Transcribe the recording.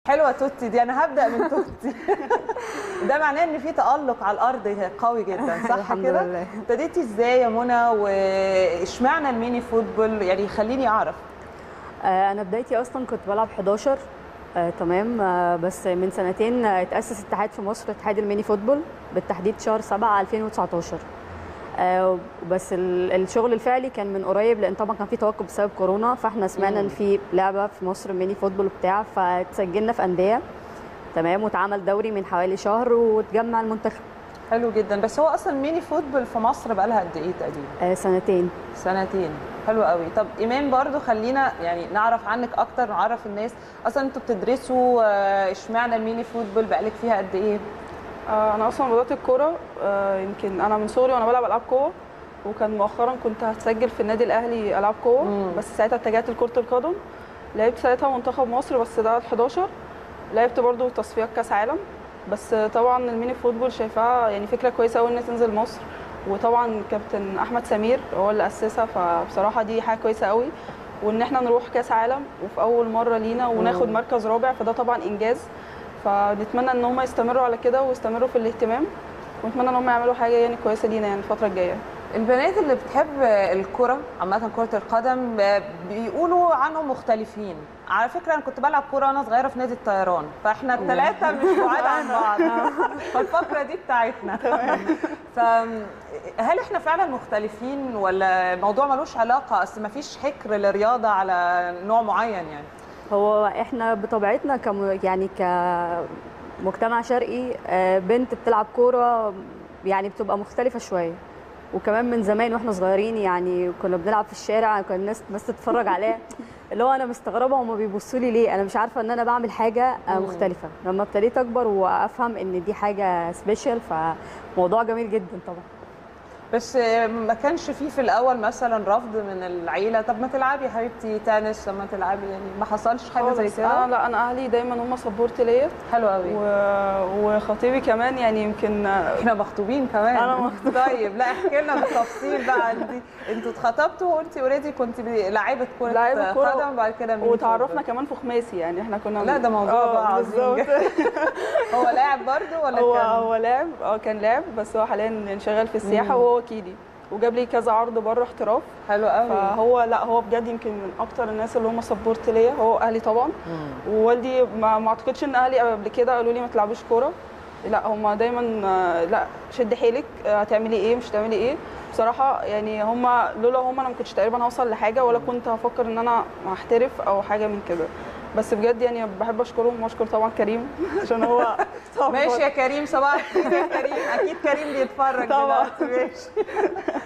حلوه توتي دي انا هبدا من توتي ده معناه ان في تالق على الارض قوي جدا صح الحمد كده لله. ابتديتي ازاي يا منى واشمعنى الميني فوتبول يعني خليني اعرف آه، انا بدايتي اصلا كنت بلعب 11 آه، تمام آه، بس من سنتين آه، اتاسس اتحاد في مصر اتحاد الميني فوتبول بالتحديد شهر 7 2019 آه، بس ال- الشغل الفعلي كان من قريب لان طبعا كان في توقف بسبب كورونا فاحنا سمعنا ان في لعبه في مصر ميني فوتبول بتاع فتسجلنا في انديه تمام واتعمل دوري من حوالي شهر وتجمع المنتخب حلو جدا بس هو اصلا ميني فوتبول في مصر بقى لها قد ايه تقريبا آه، سنتين سنتين حلو قوي طب ايمان برضو خلينا يعني نعرف عنك اكتر نعرف الناس اصلا انتوا بتدرسوا آه، اشمعنى الميني فوتبول بقالك فيها قد ايه آه، انا اصلا بدات الكوره آه، يمكن انا من صغري وانا بلعب العاب قوه وكان مؤخرا كنت هتسجل في النادي الاهلي العاب قوه مم. بس ساعتها اتجهت لكره القدم لعبت ساعتها منتخب مصر بس ده 11 لعبت برضو تصفيات كاس عالم بس آه، طبعا الميني فوتبول شايفاها يعني فكره كويسه قوي ان تنزل مصر وطبعا كابتن احمد سمير هو اللي اسسها فبصراحه دي حاجه كويسه قوي وان احنا نروح كاس عالم وفي اول مره لينا وناخد مم. مركز رابع فده طبعا انجاز فنتمنى ان هم يستمروا على كده ويستمروا في الاهتمام ونتمنى ان هم يعملوا حاجه يعني كويسه لينا يعني الفتره الجايه البنات اللي بتحب الكرة عامة كرة القدم ب- بيقولوا عنهم مختلفين على فكرة أنا كنت بلعب كورة وأنا صغيرة في نادي الطيران فإحنا الثلاثة مش بعاد عن بعض فالفقرة دي بتاعتنا فهل إحنا فعلا مختلفين ولا الموضوع ملوش علاقة أصل مفيش حكر للرياضة على نوع معين يعني هو احنا بطبيعتنا كم يعني كمجتمع شرقي آه، بنت بتلعب كوره يعني بتبقى مختلفه شويه وكمان من زمان واحنا صغيرين يعني كنا بنلعب في الشارع كان الناس بس تتفرج عليها اللي هو انا مستغربه هما بيبصوا لي ليه انا مش عارفه ان انا بعمل حاجه آه، مختلفه لما ابتديت اكبر وافهم ان دي حاجه سبيشال فموضوع جميل جدا طبعا بس ما كانش فيه في الأول مثلا رفض من العيلة طب ما تلعبي يا حبيبتي تنس لما تلعبي يعني ما حصلش حاجة زي خالص. كده انا لا انا اهلي دايما هم سبورت ليا حلو قوي و... وخطيبي كمان يعني يمكن احنا مخطوبين كمان أنا مخطوبة. طيب لا احكي لنا بالتفصيل بقى انت انتوا اتخطبتوا وانت اوريدي كنت بي- لعيبه كره لعيبة كرة قدم وبعد كده مين وتعرفنا فوتبول؟ كمان في خماسي يعني احنا كنا لا ده موضوع آه، بقى عظيم بالظبط. جدا. هو لاعب برضه ولا هو كان هو لاعب اه كان لاعب بس هو حاليا شغال في السياحه مم. وهو وكيلي وجاب لي كذا عرض بره احتراف حلو قوي فهو لا هو بجد يمكن من اكتر الناس اللي هم سبورت ليا هو اهلي طبعا ووالدي ما, ما اعتقدش ان اهلي قبل كده قالوا لي ما تلعبيش كوره لا هم دايما آه، لا شد حيلك آه، هتعملي ايه مش هتعملي ايه بصراحه يعني هم لولا هم انا ما كنتش تقريبا هوصل لحاجه ولا كنت هفكر ان انا هحترف او حاجه من كده بس بجد يعني بحب اشكرهم واشكر طبعا كريم عشان هو صعب ماشي يا كريم صباح الخير يا كريم اكيد كريم بيتفرج طبعا. دلوقتي ماشي